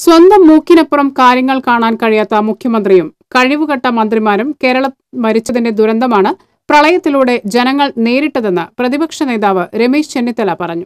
സ്വന്തം മൂക്കിനപ്പുറം കാര്യങ്ങൾ കാണാൻ കഴിയാത്ത മുഖ്യമന്ത്രിയും കഴിവുകെട്ട മന്ത്രിമാരും കേരളം മരിച്ചതിന്റെ ദുരന്തമാണ് പ്രളയത്തിലൂടെ ജനങ്ങൾ നേരിട്ടതെന്ന് പ്രതിപക്ഷ നേതാവ് രമേശ് ചെന്നിത്തല പറഞ്ഞു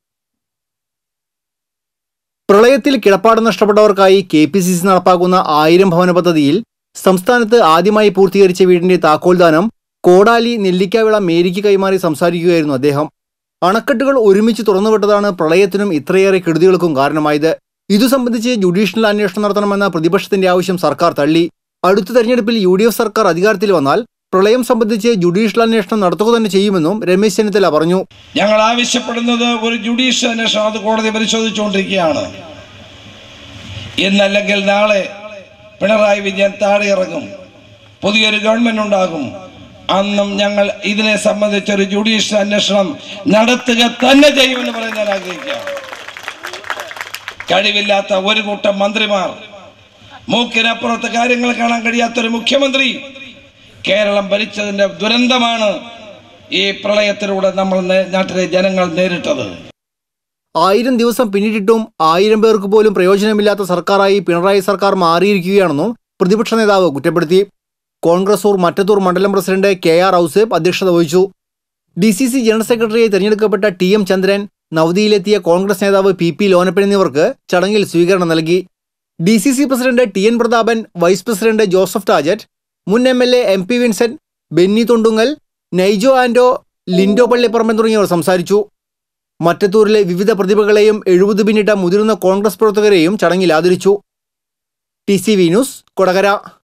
പ്രളയത്തിൽ കിടപ്പാട് നഷ്ടപ്പെട്ടവർക്കായി കെ പി സി സി നടപ്പാക്കുന്ന ആയിരം ഭവന പദ്ധതിയിൽ സംസ്ഥാനത്ത് ആദ്യമായി പൂർത്തീകരിച്ച വീടിന്റെ താക്കോൽദാനം കോടാലി നെല്ലിക്കാവിള മേരിക്ക് കൈമാറി സംസാരിക്കുകയായിരുന്നു അദ്ദേഹം അണക്കെട്ടുകൾ ഒരുമിച്ച് തുറന്നുവിട്ടതാണ് പ്രളയത്തിനും ഇത്രയേറെ കെടുതികൾക്കും കാരണമായത് ഇതു സംബന്ധിച്ച് ജുഡീഷ്യൽ അന്വേഷണം നടത്തണമെന്ന പ്രതിപക്ഷത്തിന്റെ ആവശ്യം സർക്കാർ തള്ളി അടുത്ത തെരഞ്ഞെടുപ്പിൽ യു ഡി എഫ് സർക്കാർ അധികാരത്തിൽ വന്നാൽ പ്രളയം സംബന്ധിച്ച് ജുഡീഷ്യൽ അന്വേഷണം നടത്തുക തന്നെ ചെയ്യുമെന്നും രമേശ് ചെന്നിത്തല പറഞ്ഞു ഞങ്ങൾ ആവശ്യപ്പെടുന്നത് ഒരു ജുഡീഷ്യൽ അന്വേഷണം അത് കോടതി പരിശോധിച്ചുകൊണ്ടിരിക്കുകയാണ് ഇന്നല്ലെങ്കിൽ നാളെ പിണറായി വിജയൻ താഴെ ഇറങ്ങും പുതിയൊരു ഗവൺമെന്റ് ഉണ്ടാകും അന്നും ഞങ്ങൾ ഇതിനെ സംബന്ധിച്ചൊരു ജുഡീഷ്യൽ അന്വേഷണം നടത്തുക തന്നെ ചെയ്യുമെന്ന് പറയാൻ ഞാൻ ആഗ്രഹിക്കുകയാണ് കഴിവില്ലാത്ത ഒരു കൂട്ടം മന്ത്രിമാർ മൂക്കിനപ്പുറത്ത് കാര്യങ്ങൾ കാണാൻ കഴിയാത്തൊരു മുഖ്യമന്ത്രി കേരളം ഭരിച്ചതിന്റെ ദുരന്തമാണ് ഈ പ്രളയത്തിലൂടെ നമ്മൾ നേ- നാട്ടിലെ ജനങ്ങൾ നേരിട്ടത് ആയിരം ദിവസം പിന്നിട്ടിട്ടും ആയിരം പേർക്ക് പോലും പ്രയോജനമില്ലാത്ത സർക്കാരായി പിണറായി സർക്കാർ മാറിയിരിക്കുകയാണെന്നും പ്രതിപക്ഷ നേതാവ് കുറ്റപ്പെടുത്തി കോൺഗ്രസൂർ മറ്റത്തൂർ മണ്ഡലം പ്രസിഡന്റ് കെ ആർ ഔസേബ് അധ്യക്ഷത വഹിച്ചു ഡി സി സി ജനറൽ സെക്രട്ടറിയായി തെരഞ്ഞെടുക്കപ്പെട്ട ടി എം ചന്ദ്രൻ നവതിയിലെത്തിയ കോൺഗ്രസ് നേതാവ് പി പി ലോനപ്പൻ എന്നിവർക്ക് ചടങ്ങിൽ സ്വീകരണം നൽകി D C C president T N Prathapan vice president Joseph Tajet മുൻ M L A M P Vincent Benny Thondungal Naijo Ando Lindo Pallipparamban തുടങ്ങിയവർ സംസാരിച്ചു മറ്റത്തൂരിലെ വിവിധ പ്രതിഭകളെയും എഴുപത് പിന്നിട്ട മുതിർന്ന കോൺഗ്രസ് പ്രവർത്തകരെയും ചടങ്ങിൽ ആദരിച്ചു T C V news Kodakara